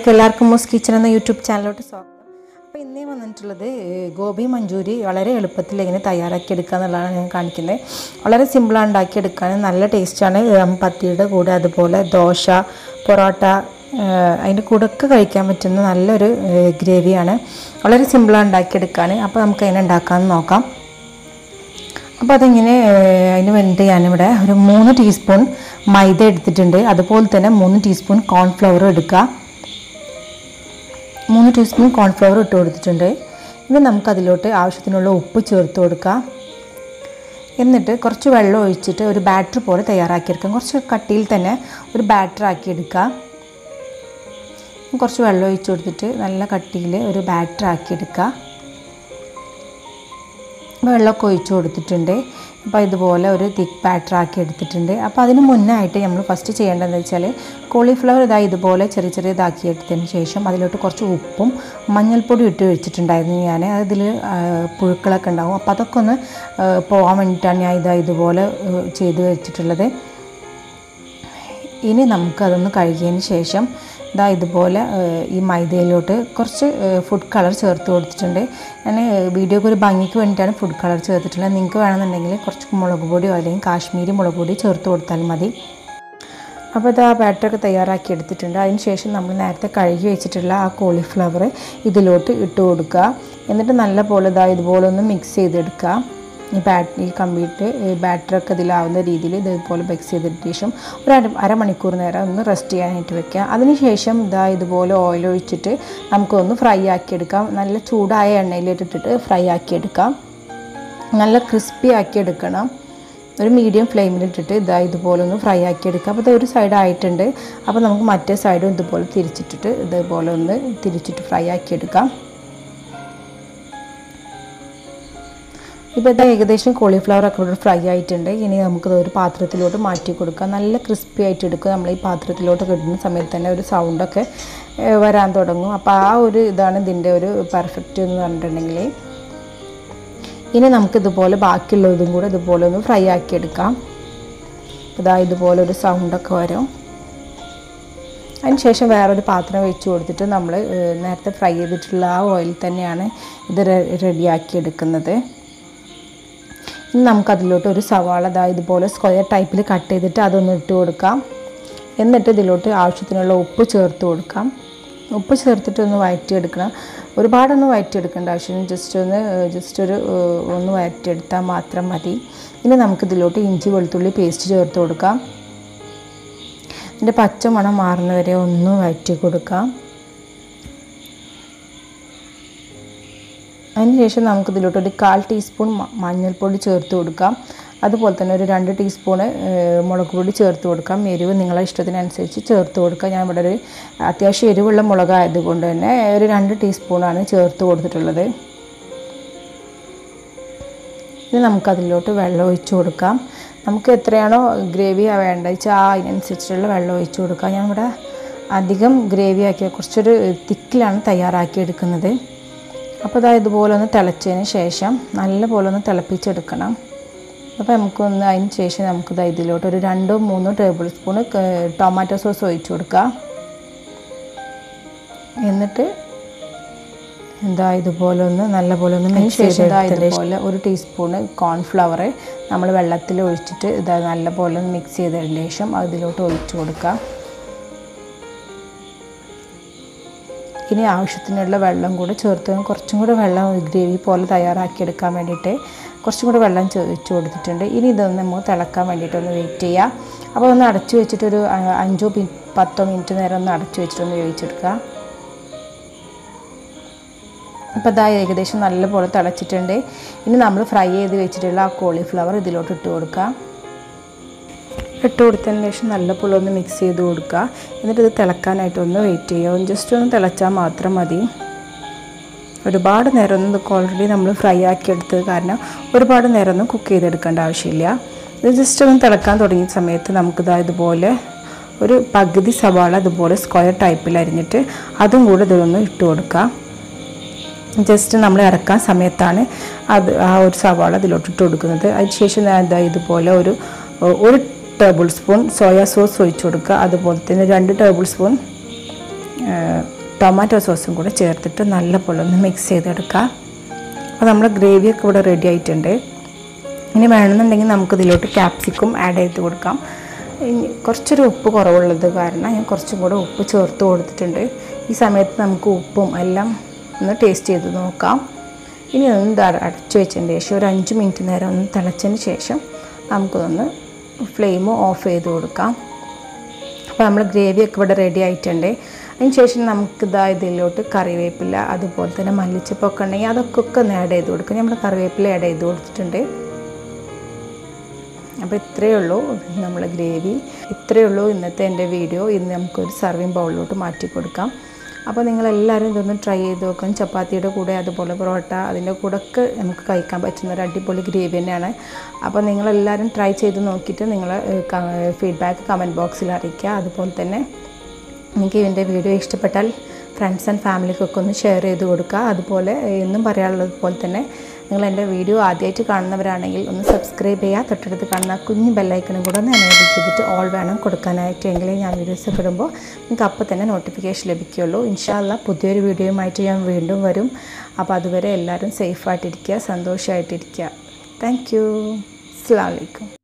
എല്ലാവർക്കും മൂസ് കിച്ചൺ എന്ന യൂട്യൂബ് ചാനലിലോട്ട് സ്വാഗതം അപ്പോൾ ഇന്നേ വന്നിട്ടുള്ളത് ഏഹ്, ഗോബി മഞ്ചൂരി വളരെ എളുപ്പത്തിൽ എങ്ങനെ തയ്യാറാക്കി എടുക്കുക എന്നുള്ളതാണ് ഞാൻ കാണിക്കുന്നത് വളരെ സിമ്പിളാണ് ഉണ്ടാക്കിയെടുക്കാൻ നല്ല ടേസ്റ്റാണ് പത്തിയുടെ കൂടെ അതുപോലെ ദോശ പൊറോട്ട ഏഹ്, അതിൻ്റെ കൂടെ ഒക്കെ കഴിക്കാൻ പറ്റുന്ന നല്ലൊരു ഏഹ്, ഗ്രേവിയാണ് വളരെ സിമ്പിളാണ് ഉണ്ടാക്കിയെടുക്കാൻ അപ്പോൾ നമുക്ക് അതിനെ ഉണ്ടാക്കാമെന്ന് നോക്കാം അപ്പോൾ അതിങ്ങനെ ഏഹ്, അതിന് വേണ്ടി ഞാനിവിടെ ഒരു മൂന്ന് ടീസ്പൂൺ മൈദ എടുത്തിട്ടുണ്ട് അതുപോലെ തന്നെ മൂന്ന് ടീസ്പൂൺ കോൺഫ്ലവർ എടുക്കുക മൂന്ന് ടീസ്പൂൺ കോൺഫ്ലവർ ഇട്ട് കൊടുത്തിട്ടുണ്ട് ഇനി നമുക്കതിലോട്ട് ആവശ്യത്തിനുള്ള ഉപ്പ് ചേർത്ത് കൊടുക്കാം എന്നിട്ട് കുറച്ച് വെള്ളം ഒഴിച്ചിട്ട് ഒരു ബാറ്റർ പോലെ തയ്യാറാക്കിയെടുക്കാം കുറച്ച് കട്ടിയിൽ തന്നെ ഒരു ബാറ്റർ ആക്കി എടുക്കുക കുറച്ച് വെള്ളം ഒഴിച്ച് കൊടുത്തിട്ട് നല്ല കട്ടിയിൽ ഒരു ബാറ്റർ ആക്കി എടുക്കുക വെള്ളമൊക്കെ ഒഴിച്ച് കൊടുത്തിട്ടുണ്ട് അപ്പോൾ ഇതുപോലെ ഒരു തിക്ക് ബാറ്റർ ആക്കി എടുത്തിട്ടുണ്ട് അപ്പോൾ അതിന് മുന്നേ ആയിട്ട് നമ്മൾ ഫസ്റ്റ് ചെയ്യേണ്ടതെന്ന് വെച്ചാൽ കോളിഫ്ലവർ ഇതാ ഇതുപോലെ ചെറിയ ചെറിയ ഇതാക്കി എടുത്തതിന് ശേഷം അതിലോട്ട് കുറച്ച് ഉപ്പും മഞ്ഞൾപ്പൊടി ഇട്ട് വെച്ചിട്ടുണ്ടായിരുന്നു ഞാൻ അതിൽ പുഴുക്കളൊക്കെ ഉണ്ടാവും അപ്പോൾ അതൊക്കെ ഒന്ന് ആ, പോകാൻ വേണ്ടിയിട്ടാണ് ഞാൻ ഇതാ ഇതുപോലെ ആ, ചെയ്ത് വെച്ചിട്ടുള്ളത് ഇനി നമുക്കതൊന്ന് കഴുകിയതിന് ശേഷം ഇതാ ഇതുപോലെ ഏഹ്, ഈ മൈദയിലോട്ട് കുറച്ച് ഫുഡ് കളർ ചേർത്ത് കൊടുത്തിട്ടുണ്ട് ഞാൻ വീഡിയോക്ക് ഒരു ഭംഗിക്ക് വേണ്ടിയിട്ടാണ് ഫുഡ് കളർ ചേർത്തിട്ടുള്ളത് നിങ്ങൾക്ക് വേണമെന്നുണ്ടെങ്കിൽ കുറച്ച് മുളക് പൊടിയോ അല്ലെങ്കിൽ കാശ്മീരി മുളക് പൊടി ചേർത്ത് കൊടുത്താൽ മതി അപ്പോൾ ഇത് ആ ബാറ്ററൊക്കെ തയ്യാറാക്കി എടുത്തിട്ടുണ്ട് അതിന് ശേഷം നമ്മൾ നേരത്തെ കഴുകി വെച്ചിട്ടുള്ള ആ കോളിഫ്ലവർ ഇതിലോട്ട് ഇട്ട് കൊടുക്കുക എന്നിട്ട് നല്ല പോലെ ഇതാ ഇതുപോലെ ഒന്ന് മിക്സ് ചെയ്തെടുക്കുക ഈ ബാറ്റ് ഈ കമ്പ്ലീറ്റ് ബാറ്ററൊക്കെ ഇതിലാവുന്ന രീതിയിൽ ഇതുപോലെ മിക്സ് ചെയ്തതിന് ശേഷം ഒരു അര അരമണിക്കൂർ നേരം ഒന്ന് റെസ്റ്റ് ചെയ്യാനായിട്ട് വെക്കുക അതിനുശേഷം ഇതാ ഇതുപോലെ ഓയിൽ ഒഴിച്ചിട്ട് നമുക്കൊന്ന് ഫ്രൈ ആക്കിയെടുക്കാം നല്ല ചൂടായ എണ്ണയിലിട്ടിട്ട് ഫ്രൈ ആക്കിയെടുക്കാം നല്ല ക്രിസ്പി ആക്കി എടുക്കണം ഒരു മീഡിയം ഫ്ലെയിമിലിട്ടിട്ട് ഇതാ ഇതുപോലെ ഒന്ന് ഫ്രൈ ആക്കി എടുക്കുക അപ്പോൾ ഇത് ഒരു സൈഡ് ആയിട്ടുണ്ട് അപ്പോൾ നമുക്ക് മറ്റേ സൈഡും ഇതുപോലെ തിരിച്ചിട്ടിട്ട് ഇതുപോലെ ഒന്ന് തിരിച്ചിട്ട് ഫ്രൈ ആക്കി എടുക്കാം ഇപ്പോൾ ഇതാ ഏകദേശം കോളിഫ്ലവർ ഒക്കെ ഇവിടെ ഫ്രൈ ആയിട്ടുണ്ട് ഇനി നമുക്കത് ഒരു പാത്രത്തിലോട്ട് മാറ്റി കൊടുക്കാം നല്ല ക്രിസ്പി ആയിട്ട് എടുക്കുക നമ്മൾ ഈ പാത്രത്തിലോട്ട് കിട്ടുന്ന സമയത്ത് തന്നെ ഒരു സൗണ്ടൊക്കെ ഏഹ്, വരാൻ തുടങ്ങും അപ്പോൾ ആ ഒരു ഇതാണ് ഇതിൻ്റെ ഒരു പെർഫെക്റ്റ് എന്ന് പറഞ്ഞിട്ടുണ്ടെങ്കിൽ ഇനി നമുക്കിതുപോലെ ബാക്കിയുള്ളതും കൂടെ ഇതുപോലെ ഒന്ന് ഫ്രൈ ആക്കി എടുക്കാം ഇതാ ഇതുപോലെ ഒരു സൗണ്ടൊക്കെ വരും അതിന് ശേഷം വേറൊരു പാത്രം വെച്ച് കൊടുത്തിട്ട് നമ്മൾ ഏഹ്, നേരത്തെ ഫ്രൈ ചെയ്തിട്ടുള്ള ആ ഓയിൽ തന്നെയാണ് ഇത് റെഡിയാക്കി എടുക്കുന്നത് ഇനി നമുക്കതിലോട്ട് ഒരു സവാള ദാ ഇതുപോലെ സ്ക്വയർ ടൈപ്പിൽ കട്ട് ചെയ്തിട്ട് അതൊന്ന് ഇട്ട് കൊടുക്കാം എന്നിട്ട് ഇതിലോട്ട് ആവശ്യത്തിനുള്ള ഉപ്പ് ചേർത്ത് കൊടുക്കാം ഉപ്പ് ചേർത്തിട്ട് ഒന്ന് വഴറ്റിയെടുക്കണം ഒരുപാടൊന്നും വഴറ്റിയെടുക്കേണ്ട ആവശ്യമില്ല ജസ്റ്റ് ഒന്ന് ജസ്റ്റ് ഒരു ഏഹ്, ഒന്ന് വഴറ്റിയെടുത്താൽ മാത്രം മതി ഇനി നമുക്കിതിലോട്ട് ഇഞ്ചി വെളുത്തുള്ളി പേസ്റ്റ് ചേർത്ത് കൊടുക്കാം ഇതിൻ്റെ പച്ച മണം മാറുന്നവരെ ഒന്ന് വഴറ്റി കൊടുക്കാം അതിനുശേഷം നമുക്ക് ഇതിലോട്ട് ഒരു കാൽ ടീസ്പൂൺ മ- മഞ്ഞൾപ്പൊടി ചേർത്ത് കൊടുക്കാം അതുപോലെ തന്നെ ഒരു രണ്ട് ടീസ്പൂണ് ഏഹ്, മുളക് പൊടി ചേർത്ത് കൊടുക്കാം എരിവ് നിങ്ങളെ ഇഷ്ടത്തിനനുസരിച്ച് ചേർത്ത് കൊടുക്കാം ഞാൻ ഇവിടെ ഒരു അത്യാവശ്യം എരിവുള്ള മുളകായതുകൊണ്ട് തന്നെ ഒരു രണ്ട് ടീസ്പൂണാണ് ചേർത്ത് കൊടുത്തിട്ടുള്ളത് ഇനി നമുക്കതിലോട്ട് വെള്ളം ഒഴിച്ച് കൊടുക്കാം നമുക്ക് എത്രയാണോ ഗ്രേവി വേണ്ടത് വെച്ചാൽ ആ അതിനനുസരിച്ചുള്ള വെള്ളം ഒഴിച്ച് കൊടുക്കാം ഞാൻ ഇവിടെ അധികം ഗ്രേവി ആക്കിയ കുറച്ചൊരു തിക്കിലാണ് തയ്യാറാക്കി എടുക്കുന്നത് അപ്പോൾ ഇതാ ഇതുപോലെ ഒന്ന് തിളച്ചതിന് ശേഷം നല്ല പോലെ ഒന്ന് തിളപ്പിച്ചെടുക്കണം അപ്പോൾ നമുക്കൊന്ന് അതിന് ശേഷം നമുക്ക് ഇതാ ഇതിലോട്ട് ഒരു രണ്ടോ മൂന്നോ ടേബിൾ സ്പൂൺ ടൊമാറ്റോ സോസ് ഒഴിച്ച് കൊടുക്കുക എന്നിട്ട് എന്താ ഇതുപോലെ ഒന്ന് നല്ല പോലെ ഒന്ന് മിക്സ് ചെയ്ത് ഇതുപോലെ ഒരു ടീസ്പൂണ് കോൺഫ്ലവർ നമ്മൾ വെള്ളത്തിൽ ഒഴിച്ചിട്ട് ഇതാ നല്ല പോലെ ഒന്ന് മിക്സ് ചെയ്തതിന് ശേഷം അതിലോട്ട് ഒഴിച്ച് കൊടുക്കുക ഇനി ആവശ്യത്തിനുള്ള വെള്ളം കൂടെ ചേർത്ത് കുറച്ചും കൂടെ വെള്ളം ഗ്രേവി പോലെ തയ്യാറാക്കി എടുക്കാൻ വേണ്ടിയിട്ട് കുറച്ചും കൂടെ വെള്ളം ഒഴിച്ച് കൊടുത്തിട്ടുണ്ട് ഇനി ഇതൊന്ന് നമുക്ക് തിളക്കാൻ വേണ്ടിയിട്ട് ഒന്ന് വെയിറ്റ് ചെയ്യുക അപ്പോൾ ഒന്ന് അടച്ചു വെച്ചിട്ടൊരു അ- അഞ്ചോ പി പത്തോ മിനിറ്റ് നേരം ഒന്ന് അടച്ചു വെച്ചിട്ടൊന്ന് വേവിച്ചെടുക്കുക അപ്പോൾ ഇതാ ഏകദേശം നല്ലപോലെ തിളച്ചിട്ടുണ്ട് ഇനി നമ്മൾ ഫ്രൈ ചെയ്ത് വെച്ചിട്ടുള്ള ആ കോളിഫ്ലവർ ഇതിലോട്ട് ഇട്ട് കൊടുക്കുക ഇട്ട് കൊടുത്തതിന് ശേഷം നല്ലപോലെ ഒന്ന് മിക്സ് ചെയ്ത് കൊടുക്കുക എന്നിട്ട് ഇത് തിളക്കാനായിട്ട് ഒന്ന് വെയിറ്റ് ചെയ്യുക ജസ്റ്റ് ഒന്ന് തിളച്ചാൽ മാത്രം മതി ഒരുപാട് നേരം ഒന്നും ഇതൊക്കെ ഓൾറെഡി നമ്മൾ ഫ്രൈ ആക്കി എടുത്തത് കാരണം ഒരുപാട് നേരം ഒന്നും കുക്ക് ചെയ്തെടുക്കേണ്ട ആവശ്യമില്ല ഇത് ജസ്റ്റ് ഒന്ന് തിളക്കാൻ തുടങ്ങിയ സമയത്ത് നമുക്കിതാ ഇതുപോലെ ഒരു പകുതി സവാള ഇതുപോലെ സ്ക്വയർ ടൈപ്പിൽ അരിഞ്ഞിട്ട് അതും കൂടെ ഇതിലൊന്ന് ഇട്ട് കൊടുക്കുക ജസ്റ്റ് നമ്മൾ ഇറക്കാൻ സമയത്താണ് അത് ആ ഒരു സവാള ഇതിലോട്ട് ഇട്ട് കൊടുക്കുന്നത് അതിനുശേഷം ഞാൻ ഇതാ ഇതുപോലെ ഒരു ഒരു ടേബിൾ സ്പൂൺ സോയാ സോസ് ഒഴിച്ചു കൊടുക്കുക അതുപോലെ തന്നെ രണ്ട് ടേബിൾ സ്പൂൺ ടൊമാറ്റോ സോസും കൂടെ ചേർത്തിട്ട് നല്ലപോലെ ഒന്ന് മിക്സ് ചെയ്തെടുക്കുക അപ്പോൾ നമ്മുടെ ഗ്രേവിയൊക്കെ ഇവിടെ റെഡി ആയിട്ടുണ്ട് ഇനി വേണമെന്നുണ്ടെങ്കിൽ നമുക്ക് ഇതിലോട്ട് ക്യാപ്സിക്കും ആഡ് ചെയ്ത് കൊടുക്കാം ഇനി കുറച്ചൊരു ഉപ്പ് കുറവുള്ളത് കാരണം ഞാൻ കുറച്ചും കൂടെ ഉപ്പ് ചേർത്ത് കൊടുത്തിട്ടുണ്ട് ഈ സമയത്ത് നമുക്ക് ഉപ്പും എല്ലാം ഒന്ന് ടേസ്റ്റ് ചെയ്ത് നോക്കാം ഇനി ഒന്ന് ഇത് അട- അടച്ചു വെച്ചതിന് ശേഷം ഒരു അഞ്ച് മിനിറ്റ് നേരം ഒന്ന് തിളച്ചതിന് ശേഷം നമുക്കൊന്ന് ഫ്ലെയിം ഓഫ് ചെയ്ത് കൊടുക്കാം അപ്പോൾ നമ്മൾ ഗ്രേവിയൊക്കെ ഇവിടെ റെഡി ആയിട്ടുണ്ട് അതിന് ശേഷം നമുക്ക് ഇതാ ഇതിലോട്ട് കറിവേപ്പില അതുപോലെ തന്നെ മല്ലിച്ചപ്പൊക്കെ ഉണ്ടെങ്കിൽ അതൊക്കെ ഒക്കെ ഒന്ന് ആഡ് ചെയ്ത് കൊടുക്കും നമ്മൾ കറിവേപ്പില ആഡ് ചെയ്ത് കൊടുത്തിട്ടുണ്ട് അപ്പോൾ ഇത്രയേ ഉള്ളൂ നമ്മളെ ഗ്രേവി ഇത്രയേ ഉള്ളൂ ഇന്നത്തെ എൻ്റെ വീഡിയോ ഇന്ന് നമുക്കൊരു സർവിങ് ബൗളിലോട്ട് മാറ്റി കൊടുക്കാം അപ്പോൾ നിങ്ങളെല്ലാവരും ഇതൊന്ന് ട്രൈ ചെയ്ത് നോക്കാം ചപ്പാത്തിയുടെ കൂടെ അതുപോലെ പൊറോട്ട അതിൻ്റെ കൂടെ ഒക്കെ നമുക്ക് കഴിക്കാൻ പറ്റുന്ന ഒരു അടിപൊളി ഗ്രേവി തന്നെയാണ് അപ്പോൾ നിങ്ങളെല്ലാവരും ട്രൈ ചെയ്ത് നോക്കിയിട്ട് നിങ്ങൾ ഫീഡ്ബാക്ക് കമൻറ്റ് ബോക്സിൽ അറിയിക്കുക അതുപോലെ തന്നെ നിങ്ങൾക്ക് ഇതിൻ്റെ വീഡിയോ ഇഷ്ടപ്പെട്ടാൽ ഫ്രണ്ട്സ് ആൻഡ് ഫാമിലിക്കൊക്കെ ഒന്ന് ഷെയർ ചെയ്ത് കൊടുക്കുക അതുപോലെ എന്നും പറയാനുള്ളത് പോലെ തന്നെ നിങ്ങൾ എൻ്റെ വീഡിയോ ആദ്യമായിട്ട് കാണുന്നവരാണെങ്കിൽ ഒന്ന് സബ്സ്ക്രൈബ് ചെയ്യുക തൊട്ടടുത്ത് കാണുന്ന കുഞ്ഞ് ബെല്ലൈക്കണും കൂടെ ഒന്ന് എനേബിൾ ചെയ്തിട്ട് ഓൾ വേണം കൊടുക്കാനായിട്ട് എങ്കിലേ ഞാൻ വീഡിയോസ് ഒക്കെ ഇടുമ്പോൾ നിങ്ങൾക്ക് അപ്പോൾ തന്നെ നോട്ടിഫിക്കേഷൻ ലഭിക്കുകയുള്ളൂ ഇൻഷാല്ല പുതിയൊരു വീഡിയോയുമായിട്ട് ഞാൻ വീണ്ടും വരും അപ്പോൾ അതുവരെ എല്ലാവരും സേഫായിട്ടിരിക്കുക സന്തോഷമായിട്ടിരിക്കുക താങ്ക് യു അസ്സാം വലൈക്കും